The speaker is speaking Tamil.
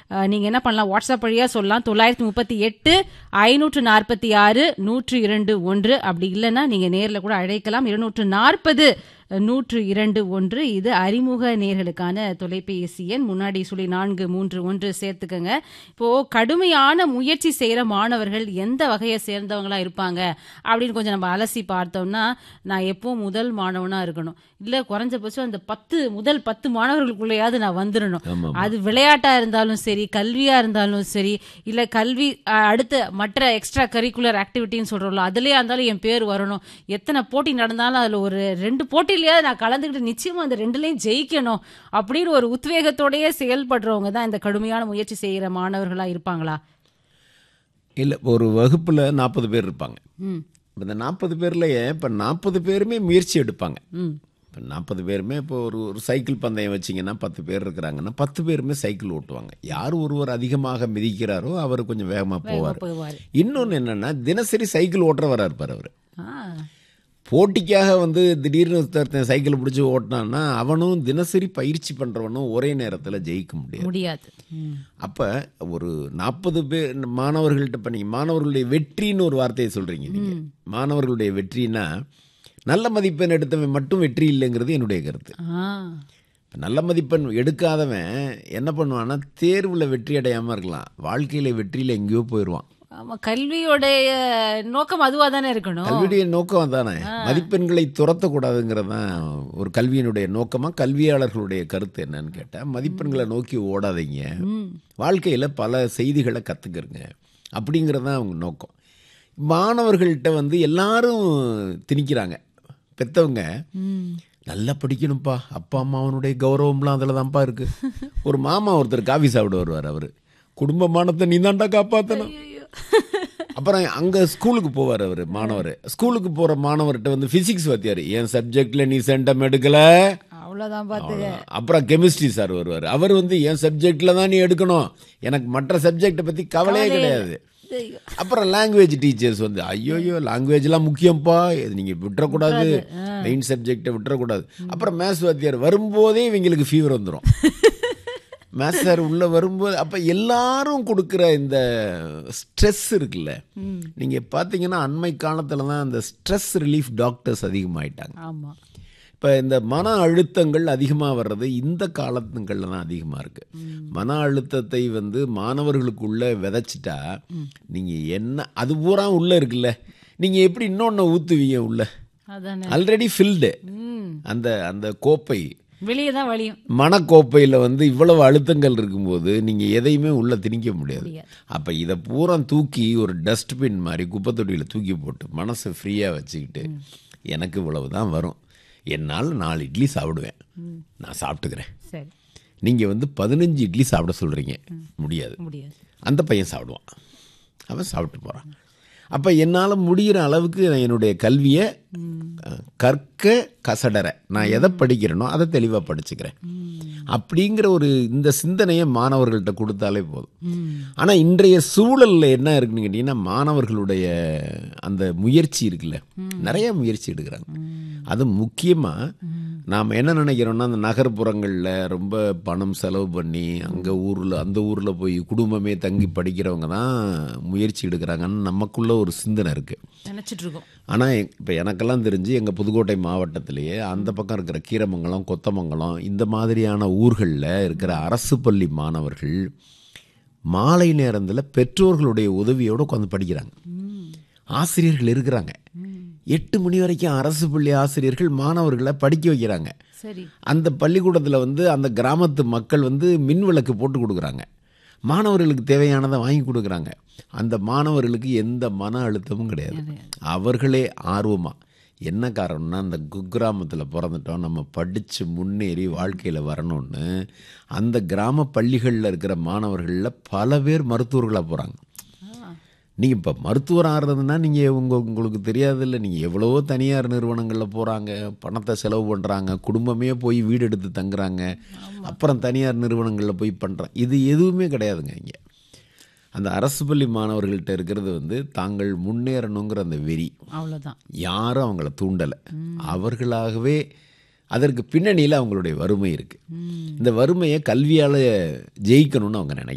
நீங்கள் என்ன பண்ணலாம் வாட்ஸ்அப் வழியாக சொல்லலாம் தொள்ளாயிரத்தி முப்பத்தி எட்டு ஐநூற்று நாற்பத்தி ஆறு நூற்று இரண்டு ஒன்று அப்படி இல்லைன்னா நீங்கள் நேரில் கூட அழைக்கலாம் இருநூற்று நாற்பது நூற்று இரண்டு ஒன்று இது அறிமுக நேர்களுக்கான தொலைபேசி எண் முன்னாடி சொல்லி நான்கு மூன்று ஒன்று சேர்த்துக்கங்க இப்போ கடுமையான முயற்சி செய்யற மாணவர்கள் எந்த வகையை சேர்ந்தவங்களா இருப்பாங்க அப்படின்னு கொஞ்சம் நம்ம அலசி பார்த்தோம்னா நான் எப்பவும் முதல் மாணவனா இருக்கணும் இல்ல குறைஞ்சபட்சம் அந்த பத்து முதல் பத்து மாணவர்களுக்குள்ளேயாவது நான் வந்துடணும் அது விளையாட்டா இருந்தாலும் சரி கல்வியா இருந்தாலும் சரி இல்ல கல்வி அஹ், அடுத்த மற்ற எக்ஸ்ட்ரா கரிக்குலர் ஆக்டிவிட்டின்னு சொல்றோம்ல அதுலயே இருந்தாலும் என் பேர் வரணும் எத்தனை போட்டி நடந்தாலும் அதுல ஒரு ரெண்டு போட்டியிலயாவது நான் கலந்துக்கிட்டு நிச்சயமா அந்த ரெண்டுலயும் ஜெயிக்கணும் அப்படின்னு ஒரு உத்வேகத்தோடயே செயல்படுறவங்க தான் இந்த கடுமையான முயற்சி செய்யற மாணவர்களா இருப்பாங்களா இல்லை ஒரு வகுப்பில் நாற்பது பேர் இருப்பாங்க ம் இப்ப இந்த நாற்பது பேர்லயே இப்போ நாற்பது பேருமே முயற்சி எடுப்பாங்க ம் இப்போ நாற்பது பேருமே இப்போ ஒரு ஒரு சைக்கிள் பந்தயம் வச்சிங்கன்னா பத்து பேர் இருக்கிறாங்கன்னா பத்து பேருமே சைக்கிள் ஓட்டுவாங்க யார் ஒருவர் அதிகமாக மிதிக்கிறாரோ அவர் கொஞ்சம் வேகமாக போவார் போவாரு இன்னொன்று என்னன்னா தினசரி சைக்கிள் ஓட்டுறவராக இருப்பார் அவர் ஆ போட்டிக்காக வந்து திடீர்னு ஒருத்தன் சைக்கிள் பிடிச்சி ஓட்டினான்னா அவனும் தினசரி பயிற்சி பண்ணுறவனும் ஒரே நேரத்தில் ஜெயிக்க முடியாது முடியாது ம் அப்போ ஒரு நாற்பது பேர் மாணவர்கள்ட்ட இப்போ நீங்கள் மாணவர்களுடைய வெற்றின்னு ஒரு வார்த்தையை சொல்கிறீங்க நீங்கள் மாணவர்களுடைய வெற்றினா நல்ல மதிப்பெண் எடுத்தவன் மட்டும் வெற்றி இல்லைங்கிறது என்னுடைய கருத்து ஆ இப்ப நல்ல மதிப்பெண் எடுக்காதவன் என்ன பண்ணுவான்னா தேர்வில் வெற்றி அடையாமல் இருக்கலாம் வாழ்க்கையில் வெற்றியில் எங்கேயோ போயிடுவான் ஆமா கல்வியோடைய நோக்கம் அதுவா தானே இருக்கணும் கல்வியுடைய நோக்கம் தானே மதிப்பெண்களை துரத்தக்கூடாதுங்கிறது தான் ஒரு கல்வியினுடைய நோக்கமாக கல்வியாளர்களுடைய கருத்து என்னன்னு கேட்டால் மதிப்பெண்களை நோக்கி ஓடாதீங்க ம் வாழ்க்கையில் பல செய்திகளை கற்றுக்கிறங்க அப்படிங்கிறது தான் அவங்க நோக்கம் மாணவர்கள்ட்ட வந்து எல்லாரும் திணிக்கிறாங்க பெற்றவங்க ம் நல்லா படிக்கணும்ப்பா அப்பா அம்மாவனுடைய கௌரவம்லாம் அதில் தான்ப்பா இருக்கு ஒரு மாமா ஒருத்தர் காஃபி சாப்பிட வருவார் அவர் குடும்பமானத்தை நீ தான்டா காப்பாற்றணும் அப்புறம் அங்கே ஸ்கூலுக்கு போவார் அவர் மாணவர் ஸ்கூலுக்கு போகிற மாணவர்கிட்ட வந்து ஃபிசிக்ஸ் வாத்தியார் என் சப்ஜெக்டில் நீ சென்டம் எடுக்கலை அவ்வளவுதான் பார்த்து அப்புறம் கெமிஸ்ட்ரி சார் வருவார் அவர் வந்து என் சப்ஜெக்டில் தான் நீ எடுக்கணும் எனக்கு மற்ற சப்ஜெக்டை பற்றி கவலையே கிடையாது அப்புறம் லாங்குவேஜ் டீச்சர்ஸ் வந்து ஐயோயோ லாங்குவேஜ்லாம் முக்கியம்ப்பா இது நீங்கள் விட்டுறக்கூடாது மெயின் சப்ஜெக்டை விட்டுறக்கூடாது அப்புறம் மேத்ஸ் வாத்தியார் வரும்போதே இவங்களுக்கு ஃபீவர் வந்துடும் மேத்ஸ் சார் உள்ளே வரும்போது அப்போ எல்லாரும் கொடுக்குற இந்த ஸ்ட்ரெஸ் இருக்குல்ல நீங்கள் பார்த்தீங்கன்னா அண்மை காலத்தில் தான் அந்த ஸ்ட்ரெஸ் ரிலீஃப் டாக்டர்ஸ் அதிகமாயிட்டாங்க ஆமா இப்போ இந்த மன அழுத்தங்கள் அதிகமாக வர்றது இந்த காலத்துங்களில் தான் அதிகமாக இருக்கு மன அழுத்தத்தை வந்து மாணவர்களுக்குள்ள விதைச்சிட்டா நீங்கள் என்ன அது பூரா உள்ளே இருக்குல்ல நீங்கள் எப்படி இன்னொன்று ஊற்றுவீங்க உள்ள அதானே ஆல்ரெடி ஃபில்டு ம் அந்த அந்த கோப்பை வெளியே தான் வழியும் மனக்கோப்பையில் வந்து இவ்வளவு அழுத்தங்கள் இருக்கும்போது நீங்கள் எதையுமே உள்ளே திணிக்க முடியாது முடியாது. அப்போ இதை பூரா தூக்கி ஒரு டஸ்ட்பின் மாதிரி குப்பை தொட்டியில் தூக்கி போட்டு மனசை ஃப்ரீயாக வச்சுக்கிட்டு எனக்கு இவ்வளவு தான் வரும் என்னால் நாலு இட்லி சாப்பிடுவேன் நான் சாப்பிட்டுக்கிறேன் சரி நீங்கள் வந்து பதினஞ்சு இட்லி சாப்பிட சொல்கிறீங்க முடியாது முடியாது அந்த பையன் சாப்பிடுவான் அவன் சாப்பிட்டு போகிறான் அப்போ என்னால் முடிகிற அளவுக்கு நான் என்னுடைய கல்வியை அஹ், கற்க கசடற நான் எதை படிக்கிறேனோ அதை தெளிவாக படிச்சுக்கிறேன் அப்படிங்கிற ஒரு இந்த சிந்தனையை மாணவர்கள்ட்ட கொடுத்தாலே போதும் ஆனால் இன்றைய சூழலில் என்ன இருக்குன்னு கேட்டிங்கன்னா மாணவர்களுடைய அந்த முயற்சி இருக்குல்ல நிறைய முயற்சி எடுக்கிறாங்க அது முக்கியமாக நாம் என்ன நினைக்கிறோம்னா அந்த நகர்ப்புறங்களில் ரொம்ப பணம் செலவு பண்ணி அங்கே ஊரில் அந்த ஊரில் போய் குடும்பமே தங்கி படிக்கிறவங்க தான் முயற்சி எடுக்கிறாங்கன்னு நமக்குள்ள ஒரு சிந்தனை இருக்குது நினைச்சிட்டு இருக்கோம் ஆனால் இப்போ எனக்கெல்லாம் தெரிஞ்சு எங்கள் புதுக்கோட்டை மாவட்டத்திலேயே அந்த பக்கம் இருக்கிற கீரமங்கலம் கொத்தமங்கலம் இந்த மாதிரியான ஊர்களில் இருக்கிற அரசு பள்ளி மாணவர்கள் மாலை நேரத்தில் பெற்றோர்களுடைய உதவியோடு உட்காந்து படிக்கிறாங்க ஆசிரியர்கள் இருக்கிறாங்க எட்டு மணி வரைக்கும் அரசு பள்ளி ஆசிரியர்கள் மாணவர்களை படிக்க வைக்கிறாங்க சரி அந்த பள்ளிக்கூடத்தில் வந்து அந்த கிராமத்து மக்கள் வந்து மின் விளக்கு போட்டு கொடுக்குறாங்க மாணவர்களுக்கு தேவையானதை வாங்கி கொடுக்குறாங்க அந்த மாணவர்களுக்கு எந்த மன அழுத்தமும் கிடையாது அவர்களே ஆர்வமாக என்ன காரணம்னா அந்த குக்கிராமத்தில் பிறந்துட்டோம் நம்ம படித்து முன்னேறி வாழ்க்கையில் வரணும்னு அந்த கிராம பள்ளிகளில் இருக்கிற மாணவர்களில் பல பேர் மருத்துவர்களாக போகிறாங்க நீங்கள் இப்போ மருத்துவர் ஆகிறதுனா நீங்கள் உங்கள் உங்களுக்கு தெரியாதில்ல நீங்கள் எவ்வளவோ தனியார் நிறுவனங்களில் போகிறாங்க பணத்தை செலவு பண்ணுறாங்க குடும்பமே போய் வீடு எடுத்து தங்குறாங்க அப்புறம் தனியார் நிறுவனங்களில் போய் பண்ணுறாங்க இது எதுவுமே கிடையாதுங்க இங்கே அந்த அரசு பள்ளி மாணவர்கள்ட்ட இருக்கிறது வந்து தாங்கள் முன்னேறணுங்கிற அந்த வெறி அவ்வளவுதான் யாரும் அவங்கள தூண்டலை அவர்களாகவே அதற்கு பின்னணியில் அவங்களுடைய வறுமை இருக்குது இந்த வறுமையை கல்வியால் ஜெயிக்கணும்னு அவங்க நினைக்கிறாங்க